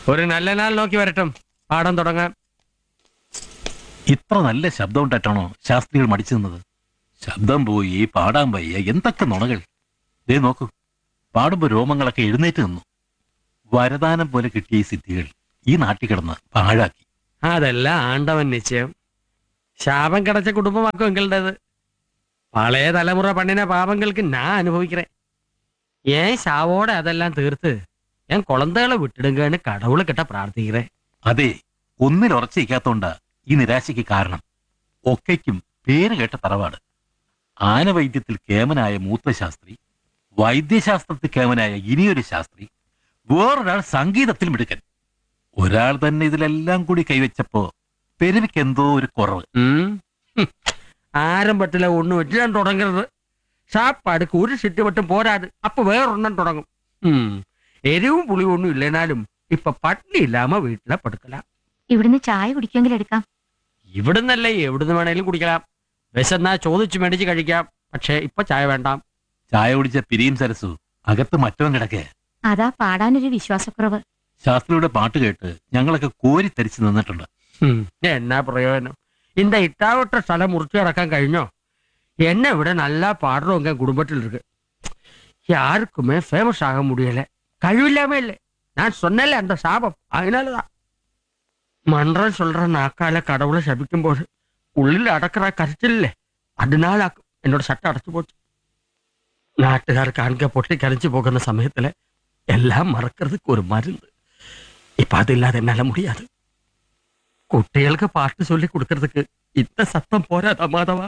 ഒരു നല്ല നാൾ നോക്കി വരട്ടും പാഠം തുടങ്ങാം ഇത്ര നല്ല ശബ്ദം ഉണ്ടായിട്ടാണോ ശാസ്ത്രികൾ മടിച്ചു നിന്നത് ശബ്ദം പോയി പാടാൻ വയ്യ എന്തൊക്കെ നുണകൾ ദേ നോക്കൂ പാടുമ്പോ രോമങ്ങളൊക്കെ എഴുന്നേറ്റ് നിന്നു വരദാനം പോലെ കിട്ടിയ ഈ സിദ്ധികൾ ഈ നാട്ടിൽ കിടന്ന് പാഴാക്കി അതെല്ലാം ആണ്ടവൻ നിശ്ചയം ശാപം കിടച്ച കുടുംബമാക്കും എങ്ങളുടേത് പഴയ തലമുറ പണിന പാപങ്ങൾക്ക് ഞാൻ അനുഭവിக்கிறേ ഏൻ ശാവോടെ അതെല്ലാം തീർത്ത് ഞാൻ കുളന്തകളെ വിട്ടിടുകയാണ് കടവുള് കിട്ട പ്രാർത്ഥിக்கிறേ അതെ ഒന്നിൽ ഉറച്ചിരിക്കാത്തോണ്ടാ ഈ നിരാശയ്ക്ക് കാരണം ഒക്കയ്ക്കും പേര് കേട്ട തറവാട് ആനവൈദ്യത്തിൽ കേമനായ മൂത്ത ശാസ്ത്രി വൈദ്യശാസ്ത്രത്തിൽ കേമനായ ഇനിയൊരു ശാസ്ത്രി വേറൊരാൾ സംഗീതത്തിൽ മിടുക്കൻ ഒരാൾ തന്നെ ഇതിലെല്ലാം കൂടി കൈവച്ചപ്പോ പെരുവിക്ക് എന്തോ ഒരു കുറവ് ഉം. ഹും. ആരംഭത്തിലെ ഒന്നും എല്ലാം തുടങ്ങരുത് സാപ്പാടുക്ക് ഒരു സിറ്റ് വട്ടം പോരാത് അപ്പൊ വേറൊരെണ്ണം തുടങ്ങും ഉം. എരിവും പുളിയും ഒന്നും ഇല്ലെന്നാലും ഇപ്പൊ പട്ടിണി ഇല്ലാമ വീട്ടിലെ പടുക്കല ഇവിടുന്ന് ചായ കുടിക്കുമെങ്കിൽ എടുക്കാം ഇവിടുന്നല്ലേ എവിടുന്ന് വേണേലും കുടിக்கலாம் വിശന്നാ ചോദിച്ചു മേടിച്ച് കഴിക്കാം പക്ഷെ ഇപ്പൊ ചായ വേണ്ട ചായ കുടിച്ച പിരിയും സരസു അകത്ത് മറ്റവൻ കിടക്കെ അതാ പാടാനൊരു വിശ്വാസക്കുറവ് ശാസ്ത്രിയുടെ പാട്ട് കേട്ട് ഞങ്ങളൊക്കെ കോരി തരിച്ചു നിന്നിട്ടുണ്ട് ഉം. എന്നാ പ്രയോജനം இந்த ഇട്ടാവട്ട സ്ഥലം മുറിച്ചു കിടക്കാൻ കഴിഞ്ഞോ എന്നെ ഇവിടെ നല്ല പാടുறவங்க குடும்பத்தில் இருக்கு யாருக்குமே ஃபேமஸ் ஆக முடியல കഴിവില്ലാம இல்லை நான் சொன்னேன்ல அந்த சாபம் அதனாலதான் மன்றம் சொல்ற நாக்கால கடவுளை சபிக்கும்போது ഉള്ളിൽ അടക്കറ കരച്ചില്ലേ അതിനാലാക്കും എന്നോട് ഷട്ട അടച്ചു പോച്ചു നാട്ടുകാർ കാണുക പൊട്ടി കരച്ചു പോകുന്ന സമയത്തില് എല്ലാം മറக்கிறதுக்கு ഒരു മരുന്ന് ഇപ്പൊ അതില്ലാതെ എന്നാല മുടിയാത് കുട്ടികൾക്ക് പാട്ട് ചൊല്ലി കൊടുക്കறதுக்கு ഇത്ത സത്തം പോരാ മാധവ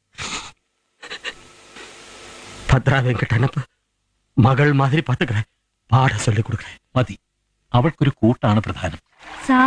ഭദ്രാ വെങ്കട്ടനപ്പ് മകൾ മാതിരി പാത്തുக்கிறேன் പാട ചൊല്ലി കൊടുക്കേ മതി അവൾക്കൊരു കൂട്ടാണ് പ്രധാനം സാ